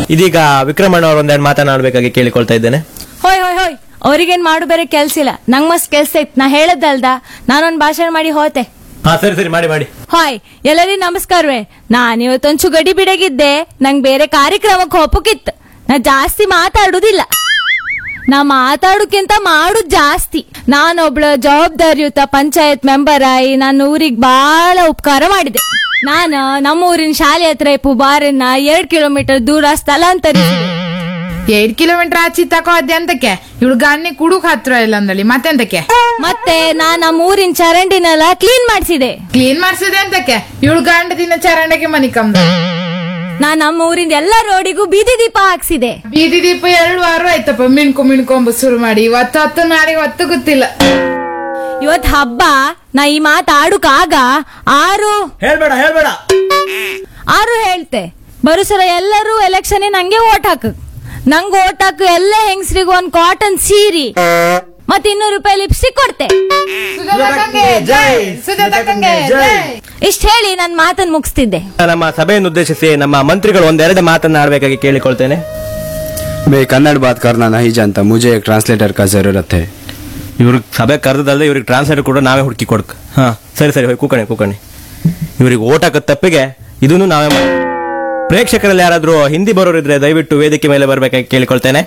ಇದೀಗ ವಿಕ್ರಮಣ್ಣ ಅವರು ಒಂದೆರಡು ಮಾತನಾಡಬೇಕಾಗಿ ಕೇಳಿಕೊಳ್ತಾ ಇದ್ದೇನೆ ಹೋಯ್ ಹೋಯ್ ಹೋಯ್ ಅವ್ರಿಗೇನ್ ಮಾಡು ಬೇರೆ ಕೆಲ್ಸ ಇಲ್ಲ ನಂಗ್ ಮಸ್ತ್ ಕೆಲ್ಸ ಇತ್ತು ನಾ ಹೇಳದ್ದಲ್ದ ನಾನೊಂದ್ ಭಾಷಣ ಮಾಡಿ ಹೋತೆ ಹಾ ಸರಿ ಸರಿ ಮಾಡಿ ಮಾಡಿ ಹಾಯ್ ಎಲ್ಲರಿಗೂ ನಮಸ್ಕಾರವೇ ನಾನ್ ಇವತ್ತೊಂಚು ಗಡಿ ಬಿಡಗಿದ್ದೆ ನಂಗ್ ಬೇರೆ ಕಾರ್ಯಕ್ರಮಕ್ಕೆ ಹೋಪಕ್ಕಿತ್ತು ನಾ ಜಾಸ್ತಿ ಮಾತಾಡುದಿಲ್ಲ ನಾ ಮಾತಾಡೋಕ್ಕಿಂತ ಮಾಡುದ್ ಜಾಸ್ತಿ ನಾನೊಬ್ಳ ಜವಾಬ್ದಾರಿಯುತ ಪಂಚಾಯತ್ ಮೆಂಬರ್ ಆಗಿ ನನ್ನ ಊರಿಗೆ ಬಹಳ ಉಪಕಾರ ಮಾಡಿದೆ ನಾನು ನಮ್ಮ ಊರಿನ ಶಾಲೆ ಹತ್ರ ಇಪ್ಪು ಬಾರನ್ನ ಎರಡ್ ಕಿಲೋಮೀಟರ್ ದೂರ ಸ್ಥಳಾಂತರಿಸಿದೆ ಎರಡ್ ಕಿಲೋಮೀಟರ್ ಆಚಿ ತಕೋ ಅದ್ದೆ ಅಂತಕ್ಕೆ ಇವಳು ಗಾನಿ ಕುಡುಕ್ ಹತ್ರ ಇಲ್ಲ ಅಂದಳಿ ಮತ್ತೆಂತಕ್ಕೆ ಮತ್ತೆ ನಾ ನಮ್ಮ ಊರಿನ ಚರಂಡಿನೆಲ್ಲ ಕ್ಲೀನ್ ಮಾಡಿಸಿದೆ ಕ್ಲೀನ್ ಮಾಡ್ಸಿದೆ ಅಂತಕ್ಕೆ ಇವಳು ಗಂಡದಿಂದ ಚರಂಡಕ್ಕೆ ಮನಿ ಕಮ್ದ ನಾ ನಮ್ಮ ಊರಿನ ಎಲ್ಲ ರೋಡಿಗೂ ಬೀದಿ ದೀಪ ಹಾಕ್ಸಿದೆ ಬೀದಿ ದೀಪ ಎರಡು ವಾರ ಆಯ್ತಪ್ಪ ಮಿಣ್ಕೊ ಮಿಣ್ಕೊಂಬ ಶುರು ಮಾಡಿ ಇವತ್ತು ಹತ್ತು ನಾಳೆಗೆ ಹೊತ್ತು ಗೊತ್ತಿಲ್ಲ ಇವತ್ ಹಬ್ಬ ನಾ ಈ ಮಾತು ಆಡುಕಾಗ ಆರು ಹೇಳ್ಬೇಡ ಹೇಳ್ಬೇಡ ಆರು ಹೇಳ್ತೆ ಬರು ಸಲ ಎಲ್ಲರೂ ಎಲೆಕ್ಷನ್ ನಂಗೆ ಓಟ್ ಹಾಕ ನಂಗ್ ಓಟ್ ಹಾಕು ಎಲ್ಲ ಹೆಂಗಸ್ರಿಗೂ ಒಂದ್ ಕಾಟನ್ ಸೀರಿ ಮತ್ ಇನ್ನೂರು ರೂಪಾಯಿ ಲಿಪ್ಸ್ಟಿಕ್ ಕೊಡ್ತೆ ಸುಧಾಕಂಗೆ ಜೈ ಸುಧಾಕಂಗೆ ಜೈ ಇಷ್ಟ ಹೇಳಿ ನನ್ ಮಾತನ್ ಮುಗಿಸ್ತಿದ್ದೆ ನಮ್ಮ ಸಭೆಯನ್ನು ಉದ್ದೇಶಿಸಿ ನಮ್ಮ ಮಂತ್ರಿಗಳು ಒಂದೆರಡು ಮಾತನಾಡಬೇಕಾಗಿ ಕೇಳಿಕೊಳ್ತೇನೆ मैं कन्नड़ बात करना नहीं जानता मुझे एक ट्रांसलेटर का जरूरत है ಇವ್ರಿಗೆ ಸಭೆ ಕರೆದಲ್ದೆ ಇವ್ರಿಗೆ ಟ್ರಾನ್ಸ್ಲೇಟ್ ಕೂಡ ನಾವೇ ಹುಡುಕಿ ಕೊಡ್ಕ ಹಾ ಸರಿ ಸರಿ ಹೋಗಿ ಕೂಕಣಿ ಕೂಕಣಿ ಇವ್ರಿಗೆ ಓಟ್ ಹಾಕದ ತಪ್ಪಿಗೆ ಇದನ್ನು ನಾವೇ ಮಾಡಿ ಪ್ರೇಕ್ಷಕರಲ್ಲಿ ಯಾರಾದ್ರೂ ಹಿಂದಿ ಬರೋರಿದ್ರೆ ದಯವಿಟ್ಟು ವೇದಿಕೆ ಮೇಲೆ ಬರ್ಬೇಕಾಗಿ ಕೇಳಿಕೊಳ್ತೇನೆ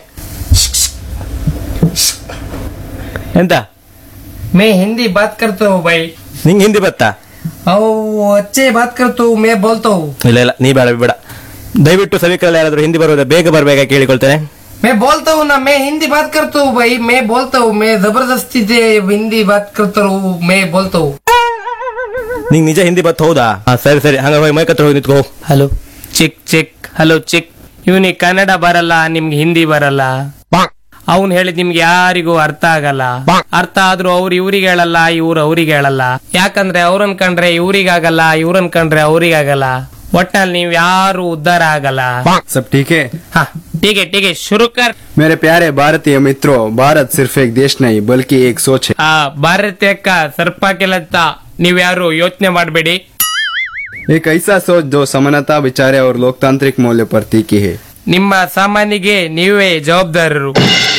ಎಂತ मैं हिंदी बात करता हूँ भाई ನಿಂಗೆ ಹಿಂದಿ ಬತ್ತಾ और अच्छे बात करता हूँ मैं बोलता हूँ ಇಲ್ಲ ಇಲ್ಲ ನೀ ಬೇಡ ಬೇಡ ದಯವಿಟ್ಟು ಸಭಿಕರಲ್ಲಿ ಯಾರಾದ್ರೂ ಹಿಂದಿ ಬರೋದ್ರೆ ಬೇಗ ಬರ್ಬೇಕಾಗಿ ಕೇಳಿಕೊಳ್ತೇನೆ मैं बोलता हूँ ना मैं हिंदी बात करता हूँ भाई मैं बोलता हूँ मैं जबरदस्ती से हिंदी बात करता हूँ मैं बोलता हूँ ನಿಂಗೆ ನಿಜ ಹಿಂದಿ ಬತ್ ಹೌದಾ ಹಾ ಸರಿ ಸರಿ ಹಂಗ ಹೋಗಿ ಮೈಕತ್ರ ಹೋಗಿ ನಿಂತ್ಕೋ ಹಲೋ ಚಿಕ್ ಚಿಕ್ ಹಲೋ ಚಿಕ್ ಇವನಿಗೆ ಕನ್ನಡ ಬರಲ್ಲ ನಿಮ್ಗೆ ಹಿಂದಿ ಬರಲ್ಲ ಅವ್ನ್ ಹೇಳಿದ್ ನಿಮ್ಗೆ ಯಾರಿಗೂ ಅರ್ಥ ಆಗಲ್ಲ ಅರ್ಥ ಆದ್ರೂ ಅವ್ರು ಇವ್ರಿಗೆ ಹೇಳಲ್ಲ ಇವ್ರು ಅವ್ರಿಗೆ ಹೇಳಲ್ಲ ಯಾಕಂದ್ರೆ ಅವ್ರನ್ ಕಂಡ್ರೆ ಇವ್ರಿಗಾಗಲ್ಲ ಇವ್ರನ್ ಕಂಡ್ರೆ ಅವ್ರಿಗಾಗಲ್ಲ ಒಟ್ನಲ್ಲಿ ನೀವ್ ಯಾರು ಉದ್ಧಾರ ಆಗಲ್ಲ सब ठीक है ಹಾ ಟೀಕೆ ಟೀಕೆ ಶುರು ಕರ್ मेरे प्यारे भारतीय मित्रों भारत सिर्फ एक देश नहीं बल्कि एक सोच है ಆ ಭಾರತಕ್ಕ ಸರ್ಪ ಕೆಲತ್ತ ನೀವ್ಯಾರು ಯೋಚನೆ ಮಾಡಬೇಡಿ एक ऐसा सोच जो समानता विचारे और लोकतांत्रिक मूल्य पर टिकी है ನಿಮ್ಮ ಸಾಮಾನ್ಯಗೆ ನೀವೇ ಜವಾಬ್ದಾರರು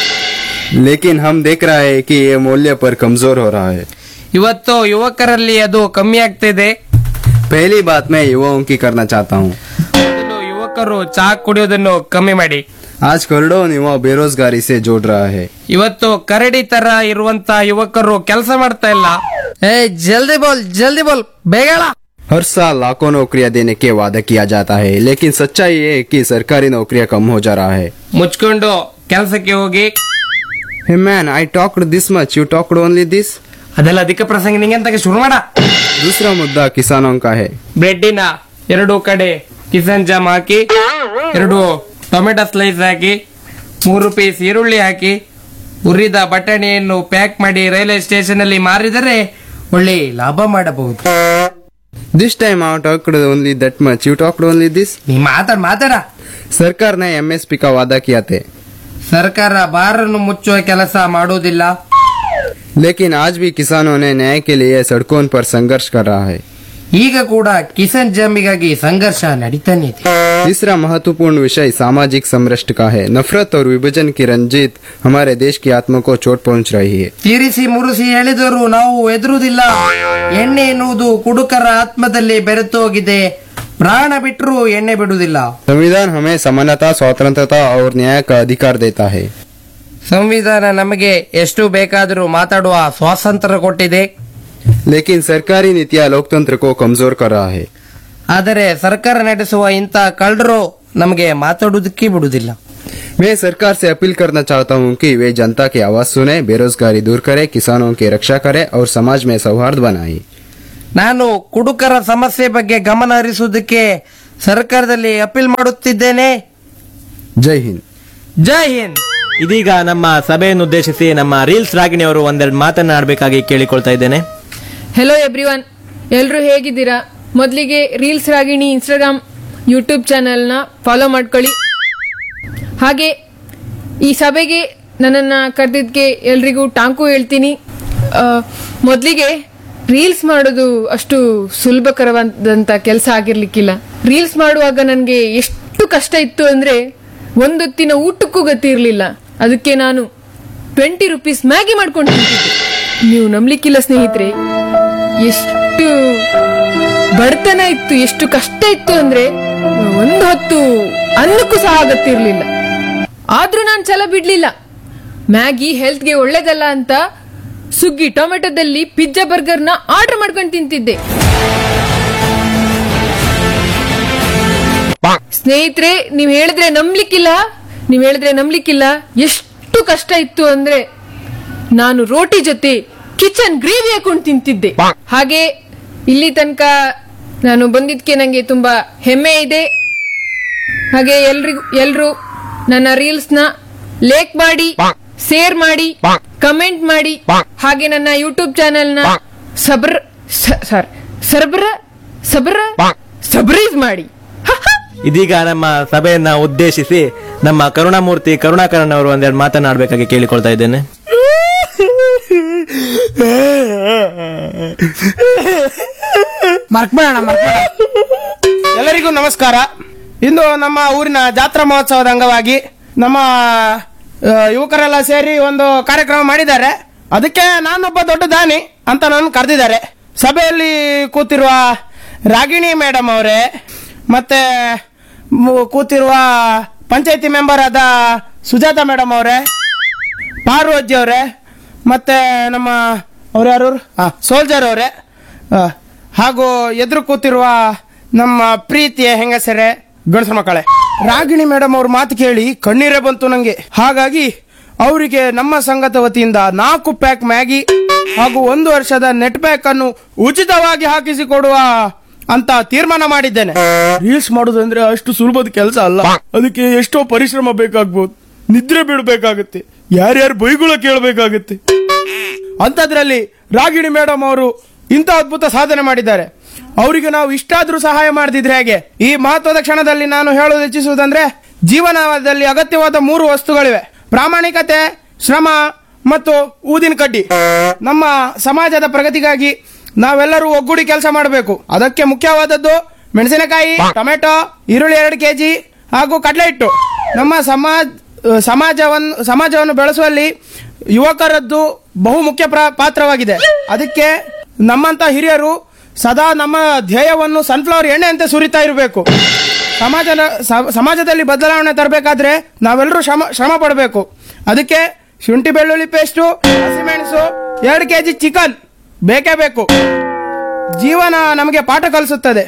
लेकिन हम देख रहे हैं कि ये मूल्य पर कमजोर हो रहा है ಇವತ್ತು ಯುವಕರಲ್ಲಿ ಅದು ಕಮ್ಮಿ ಆಗ್ತಿದೆ पहली बात मैं युवाओं की करना चाहता हूँ ಮೊದಲು ಯುವಕರು ಚಹಾ ಕುಡಿಯೋದನ್ನು ಕಮ್ಮಿ ಮಾಡಿ आज करोड़ों युवा बेरोजगारी से जोड़ रहा है ಇವತ್ತು ಕರಡಿ ತರ ಇರುವಂತ ಯುವಕರು ಕೆಲಸ ಮಾಡ್ತಾ ಇಲ್ಲ ಏ ಜಲ್ದಿ ಬೋಲ್ ಜಲ್ದಿ ಬೋಲ್ ಬೇಗ ಹೇಳ. हर साल लाखों नौकरियां देने के वादा किया जाता है लेकिन सच्चाई ये है कि सरकारी नौकरियां कम हो जा रहा है ಮುಚ್ಕೊಂಡು ಕೆಲಸಕ್ಕೆ ಹೋಗಿ Hey man, I talked this much. You talked only this? ಅದೆಲ್ಲ ಅಧಿಕ ಪ್ರಸಂಗ ನಿಂಗೆ ಅಂತ ಶುರು ಮಾಡ दूसरा मुद्दा किसानों का है ಬ್ರೆಡ್ಡಿನ ಎರಡು ಕಡೆ ಕಿಸನ್ ಜಾಮ್ ಹಾಕಿ ಎರಡು ಟೊಮೆಟೊ ಸ್ಲೈಸ್ ಹಾಕಿ ಮೂರು ಪೀಸ್ ಈರುಳ್ಳಿ ಹಾಕಿ ಹುರಿದ ಬಟಾಣಿಯನ್ನು ಪ್ಯಾಕ್ ಮಾಡಿ ರೈಲ್ವೆ ಸ್ಟೇಷನ್ ಅಲ್ಲಿ ಮಾರಿದರೆ ಒಳ್ಳೆ ಲಾಭ ಮಾಡಬಹುದು This time I talked only that much. You talked only this? ನೀ ಮಾತಾಡ ಮಾತಾಡ सरकार ने एमएसपी का वादा किया थे ಸರ್ಕಾರ ಬಾರನ್ನು ಮುಚ್ಚುವ ಕೆಲಸ ಮಾಡುವುದಿಲ್ಲ लेकिन आज भी किसानों ने न्याय के लिए सड़कों पर संघर्ष कर रहा है ಈಗ ಕೂಡ ಕಿಸಾನ್ ಜಮಿಗಾಗಿ ಸಂಘರ್ಷ ನಡೀತಾನೆ ಇದೆ तीसरा महत्वपूर्ण विषय सामाजिक समरष्ट का है नफरत और विभाजन की रंजित हमारे देश की आत्मा को चोट पहुंच रही है ತೀರಿಸಿ ಮುರಿಸಿ ಹೇಳಿದರು ನಾವು ಎದುರುವುದಿಲ್ಲ ಎಣ್ಣೆ ಎನ್ನುವುದು ಕುಡುಕರ ಆತ್ಮದಲ್ಲಿ ಬೆರೆತು ಹೋಗಿದೆ ಪ್ರಾಣ ಬಿಟ್ಟರು ಎಣ್ಣೆ ಬಿಡುವುದಿಲ್ಲ संविधान हमें समानता स्वतंत्रता और न्याय का अधिकार देता है ಸಂವಿಧಾನ ನಮಗೆ ಎಷ್ಟು ಬೇಕಾದರೂ ಮಾತಾಡುವ ಸ್ವಾತಂತ್ರ್ಯ ಕೊಟ್ಟಿದೆ लेकिन सरकारी नीतियां लोकतंत्र को कमजोर कर रहा है ಆದರೆ ಸರ್ಕಾರ ನಡೆಸುವ ಇಂಥ ಕಳ್ಳರು ನಮಗೆ ಮಾತಾಡುವುದಕ್ಕೆ ಬಿಡುವುದಿಲ್ಲ मैं सरकार से अपील करना चाहता हूं कि वे जनता की आवाज सुने बेरोजगारी दूर करे किसानों की रक्षा करे और समाज में सौहार्द बनाए ನಾನು ಕುಡುಕರ ಸಮಸ್ಯೆ ಬಗ್ಗೆ ಗಮನ ಹರಿಸುವುದಕ್ಕೆ ಸರ್ಕಾರದಲ್ಲಿ ಅಪೀಲ್ ಮಾಡುತ್ತಿದ್ದೇನೆ जय हिंद ಜೈ ಹಿಂದ್ ಇದೀಗ ನಮ್ಮ ಸಭೆಯನ್ನು ಉದ್ದೇಶಿಸಿ ನಮ್ಮ ರೀಲ್ಸ್ ರಾಗಿಣಿ ಅವರು ಒಂದೆರಡು ಮಾತನಾಡಬೇಕಾಗಿ ಕೇಳಿಕೊಳ್ತಾ ಇದ್ದೇನೆ ಹೆಲೋ ಎವ್ರಿವನ್ ಎಲ್ಲರೂ ಹೇಗಿದ್ದೀರಾ ಮೊದಲಿಗೆ ರೀಲ್ಸ್ ರಾಗಿಣಿ ಇನ್ಸ್ಟಾಗ್ರಾಮ್ ಯೂಟ್ಯೂಬ್ ಚಾನೆಲ್ನ ಫಾಲೋ ಮಾಡ್ಕೊಳ್ಳಿ ಹಾಗೆ ಈ ಸಭೆಗೆ ನನ್ನನ್ನು ಕರೆದಿದ್ದಕ್ಕೆ ಎಲ್ರಿಗೂ ಟಾಂಕು ಹೇಳ್ತೀನಿ ಮೊದಲಿಗೆ ರೀಲ್ಸ್ ಮಾಡೋದು ಅಷ್ಟು ಸುಲಭಕರವಾದಂಥ ಕೆಲಸ ಆಗಿರ್ಲಿಕ್ಕಿಲ್ಲ ರೀಲ್ಸ್ ಮಾಡುವಾಗ ನನಗೆ ಎಷ್ಟು ಕಷ್ಟ ಇತ್ತು ಅಂದರೆ ಒಂದೊತ್ತಿನ ಊಟಕ್ಕೂ ಗತಿ ಇರಲಿಲ್ಲ ಅದಕ್ಕೆ ನಾನು ಟ್ವೆಂಟಿ ರುಪೀಸ್ ಮ್ಯಾಗಿ ಮಾಡ್ಕೊಂಡು ತಿಂತಿದ್ದೆ ನೀವು ನಂಬ್ಲಿಕ್ಕಿಲ್ಲ ಸ್ನೇಹಿತರೆ ಎಷ್ಟು ಬಡತನ ಇತ್ತು ಎಷ್ಟು ಕಷ್ಟ ಇತ್ತು ಅಂದ್ರೆ ಒಂದು ಹೊತ್ತು ಅನ್ನಕ್ಕೂ ಸಹ ಅಗತ್ಯ ಇರಲಿಲ್ಲ ಆದ್ರೂ ನಾನು ಛಲ ಬಿಡ್ಲಿಲ್ಲ ಮ್ಯಾಗಿ ಹೆಲ್ತ್ಗೆ ಒಳ್ಳೇದಲ್ಲ ಅಂತ ಸುಗ್ಗಿ ಟೊಮೆಟೊದಲ್ಲಿ ಪಿಜ್ಜಾ ಬರ್ಗರ್ನ ಆರ್ಡರ್ ಮಾಡ್ಕೊಂಡು ತಿಂತಿದ್ದೆ ಸ್ನೇಹಿತರೆ ನೀವ್ ಹೇಳಿದ್ರೆ ನಂಬ್ಲಿಕ್ಕಿಲ್ಲ ನೀವ್ ಹೇಳಿದ್ರೆ ನಂಬ್ಲಿಕ್ಕಿಲ್ಲ ಎಷ್ಟು ಕಷ್ಟ ಇತ್ತು ಅಂದ್ರೆ ನಾನು ರೋಟಿ ಜೊತೆ ಕಿಚನ್ ಗ್ರೇವಿ ಹಾಕೊಂಡು ತಿಂತಿದ್ದೆ ಹಾಗೆ ಇಲ್ಲಿ ತನಕ ನಾನು ಬಂದಿದ್ಕೆ ನಂಗೆ ತುಂಬಾ ಹೆಮ್ಮೆ ಇದೆ ಹಾಗೆ ಎಲ್ರಿಗೂ ಎಲ್ರು ನನ್ನ ರೀಲ್ಸ್ ನ ಲೇಕ್ ಮಾಡಿ ಶೇರ್ ಮಾಡಿ ಕಮೆಂಟ್ ಮಾಡಿ ಹಾಗೆ ನನ್ನ ಯೂಟ್ಯೂಬ್ ಚಾನೆಲ್ ನ ಸಬ್ರ ಸಾರಿ ಸರ್ಬ್ರ ಸಬ್ರ ಸಬ್ರೀಸ್ ಮಾಡಿ ಇದೀಗ ನಮ್ಮ ಸಭೆಯನ್ನ ಉದ್ದೇಶಿಸಿ ನಮ್ಮ ಕರುಣಾಮೂರ್ತಿ ಕರುಣಾಕರನ್ ಅವರು ಒಂದೆರಡು ಮಾತನಾಡಬೇಕಾಗಿ ಕೇಳಿಕೊಳ್ತಾ ಇದ್ದೇನೆ ಮರ್ಕ್ಬೇಡ ಮರ್ಕ್ಬೇಡ ಎಲ್ಲರಿಗೂ ನಮಸ್ಕಾರ ಇಂದು ನಮ್ಮ ಊರಿನ ಜಾತ್ರಾ ಮಹೋತ್ಸವದ ಅಂಗವಾಗಿ ನಮ್ಮ ಆ, ಯುವಕರೆಲ್ಲ ಸೇರಿ ಒಂದು ಕಾರ್ಯಕ್ರಮ ಮಾಡಿದ್ದಾರೆ ಅದಕ್ಕೆ ನಾನೊಬ್ಬ ದೊಡ್ಡ ದಾನಿ ಅಂತ ನಾನು ಕರೆದಿದ್ದಾರೆ ಸಭೆಯಲ್ಲಿ ಕೂತಿರುವ ರಾಗಿಣಿ ಮೇಡಮ್ ಅವರೇ ಮತ್ತೆ ಮು- ಕೂತಿರುವ ಪಂಚಾಯತಿ ಮೆಂಬರ್ ಆದ ಸುಜಾತ ಮೇಡಮ್ ಅವರೇ ಪಾರು ಅಜ್ಜಿ ಅವರೇ ಮತ್ತೆ ನಮ್ಮ ಅವ್ರು ಯಾರು ಸೋಲ್ಜರ್ ಅವರೇ ಆ, ಹಾಗೂ ಎದುರು ಕೂತಿರುವ ನಮ್ಮ ಪ್ರೀತಿಯ ಹೆಂಗಸರೇ ಗಂಡಸ ಮಕ್ಕಳೇ ರಾಗಿಣಿ ಮೇಡಮ್ ಅವ್ರ ಮಾತು ಕೇಳಿ ಕಣ್ಣೀರೇ ಬಂತು ನಂಗೆ ಹಾಗಾಗಿ ಅವರಿಗೆ ನಮ್ಮ ಸಂಘದ ವತಿಯಿಂದ ನಾಲ್ಕು ಪ್ಯಾಕ್ ಮ್ಯಾಗಿ ಹಾಗೂ ಒಂದು ವರ್ಷದ ನೆಟ್ ಪ್ಯಾಕ್ ಅನ್ನು ಉಚಿತವಾಗಿ ಹಾಕಿಸಿಕೊಡುವ ಅಂತ ತೀರ್ಮಾನ ಮಾಡಿದ್ದೇನೆ ರೀಲ್ಸ್ ಮಾಡೋದಂದ್ರೆ ಅಷ್ಟು ಸುಲಭದ ಕೆಲಸ ಅಲ್ಲ ಅದಕ್ಕೆ ಎಷ್ಟೋ ಪರಿಶ್ರಮ ಬೇಕಾಗ್ಬೋದು ನಿದ್ರೆ ಬಿಡಬೇಕಾಗುತ್ತೆ ಯಾರ್ಯಾರು ಬೈಗುಳ ಕೇಳಬೇಕಾಗುತ್ತೆ ಅಂಥದ್ರಲ್ಲಿ ರಾಗಿಣಿ ಮೇಡಮ್ ಅವರು ಇಂಥ ಅದ್ಭುತ ಸಾಧನೆ ಮಾಡಿದ್ದಾರೆ ಅವರಿಗೆ ನಾವು ಇಷ್ಟಾದ್ರೂ ಸಹಾಯ ಮಾಡದಿದ್ರೆ ಹೇಗೆ ಈ ಮಹತ್ವದ ಕ್ಷಣದಲ್ಲಿ ನಾನು ಹೇಳೋದು ಇಚ್ಛಿಸುವುದಂದ್ರೆ ಜೀವನದಲ್ಲಿ ಅಗತ್ಯವಾದ ಮೂರು ವಸ್ತುಗಳಿವೆ ಪ್ರಾಮಾಣಿಕತೆ ಶ್ರಮ ಮತ್ತು ಊದಿನ ಕಡ್ಡಿ ನಮ್ಮ ಸಮಾಜದ ಪ್ರಗತಿಗಾಗಿ ನಾವೆಲ್ಲರೂ ಒಗ್ಗೂಡಿ ಕೆಲಸ ಮಾಡಬೇಕು ಅದಕ್ಕೆ ಮುಖ್ಯವಾದದ್ದು ಮೆಣಸಿನಕಾಯಿ ಟೊಮೆಟೊ ಈರುಳ್ಳಿ ಎರಡು ಕೆಜಿ ಹಾಗೂ ಕಡಲೆ ಹಿಟ್ಟು ನಮ್ಮ ಸಮಾಜ ಸಮಾಜವನ್ನು ಸಮಾಜವನ್ನು ಬೆಳೆಸುವಲ್ಲಿ ಯುವಕರದ್ದು ಬಹು ಮುಖ್ಯ ಪ್ರ- ಪಾತ್ರವಾಗಿದೆ ಅದಕ್ಕೆ ನಮ್ಮಂತ ಹಿರಿಯರು ಸದಾ ನಮ್ಮ ಧ್ಯೇಯವನ್ನು ಸನ್ಫ್ಲವರ್ ಎಣ್ಣೆಯಂತೆ ಸುರಿತಾ ಇರಬೇಕು ಸಮಾಜದ ಸ- ಸಮಾಜದಲ್ಲಿ ಬದಲಾವಣೆ ತರಬೇಕಾದ್ರೆ ನಾವೆಲ್ಲರೂ ಶ್ರಮ ಶ್ರಮ ಪಡಬೇಕು ಅದಕ್ಕೆ ಶುಂಠಿ ಬೆಳ್ಳುಳ್ಳಿ ಪೇಸ್ಟು ಹಸಿಮೆಣಸು ಎರಡು ಕೆಜಿ ಚಿಕನ್ ಬೇಕೇ ಬೇಕು ಜೀವನ ನಮಗೆ ಪಾಠ ಕಲಿಸುತ್ತದೆ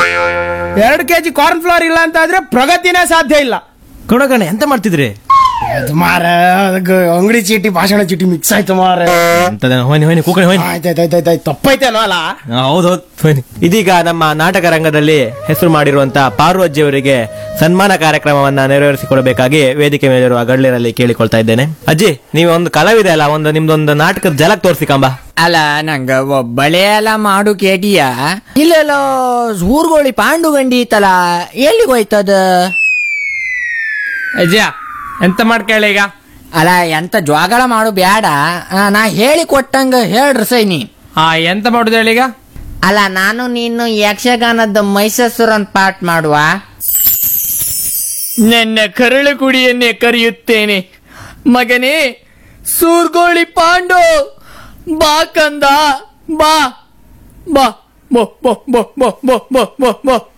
ಎರಡು ಕೆಜಿ ಕಾರ್ನ್ ಫ್ಲವರ್ ಇಲ್ಲ ಅಂತ ಆದ್ರೆ ಪ್ರಗತಿನೇ ಸಾಧ್ಯ ಇಲ್ಲ ಕರುಣಾಕರಣ ಎಂತ ಮಾಡ್ತಿದ್ರಿ ಅದು ಮಾರ ಅಂಗಡಿ ಚೀಟಿ ಭಾಷಣ ಚೀಟಿ ಮಿಕ್ಸ್ ಆಯ್ತು ಮಾರ ಅಂತದೇನೋ ಹೋಯ್ನಿ ಹೋಯ್ನಿ ಕೂಕಣಿ ಹೋಯ್ನಿ ಆಯ್ತಾಯ್ತಾಯ್ತಾಯ್ತು ತಪ್ಪೈತೇನೋ ಅಲ್ಲ ಹೌದೌದು ಹೋಯ್ನಿ ಇದೀಗ ನಮ್ಮ ನಾಟಕ ರಂಗದಲ್ಲಿ ಹೆಸರು ಮಾಡಿರುವಂತ ಪಾರು ಅಜ್ಜಿಯವರಿಗೆ ಸನ್ಮಾನ ಕಾರ್ಯಕ್ರಮವನ್ನ ನೆರವೇರಿಸಿಕೊಡಬೇಕಾಗಿ ವೇದಿಕೆ ಮೇಲಿರುವ ಗಣ್ಯರಲ್ಲಿ ಕೇಳಿಕೊಳ್ತಾ ಇದ್ದೇನೆ ಅಜ್ಜಿ ನೀವು ಒಂದು ಕಲಾವಿದೆ ಅಲ್ಲ ಒಂದು ನಿಮ್ದೊಂದು ನಾಟಕದ ಜಲಕ್ ತೋರಿಸಿ ಕಂಬ ಅಲ್ಲ ನಂಗ ಒಬ್ಬಳೆ ಎಲ್ಲ ಮಾಡು ಕೇಟಿಯ ಇಲ್ಲೆಲ್ಲೋ ಊರ್ಗೋಳಿ ಪಾಂಡುಗಂಡಿ ಇತ್ತಲ್ಲ ಎಲ್ಲಿಗೆ ಹೋಯ್ತದ ಅಜ್ಜ ಎಂತ ಮಾಡ್ಕೇಳ ಈಗ ಅಲ್ಲ ಎಂತ ಜ್ವಾಗಳ ಮಾಡು ಬ್ಯಾಡ ಆ, ನಾ ಹೇಳಿ ಕೊಟ್ಟಂಗ ಹೇಳ್ರಿ ಸೈನಿ ಆ ಎಂತ ಮಾಡುದು ಹೇಳೀಗ ಅಲ್ಲ ನಾನು ನೀನು ಯಕ್ಷಗಾನದ ಮೈಸೂರನ್ ಪಾಠ ಮಾಡುವ ನನ್ನ ಕರಳು ಕುಡಿಯನ್ನೇ ಕರೆಯುತ್ತೇನೆ ಮಗನೇ ಸೂರ್ಗೋಳಿ ಪಾಂಡು ಬಾ ಕಂದ ಬಾ ಬಾ ಬೋ ಬೋ ಬೋ ಬೋ ಬೋ ಬೋ ಬೋ ಬೋ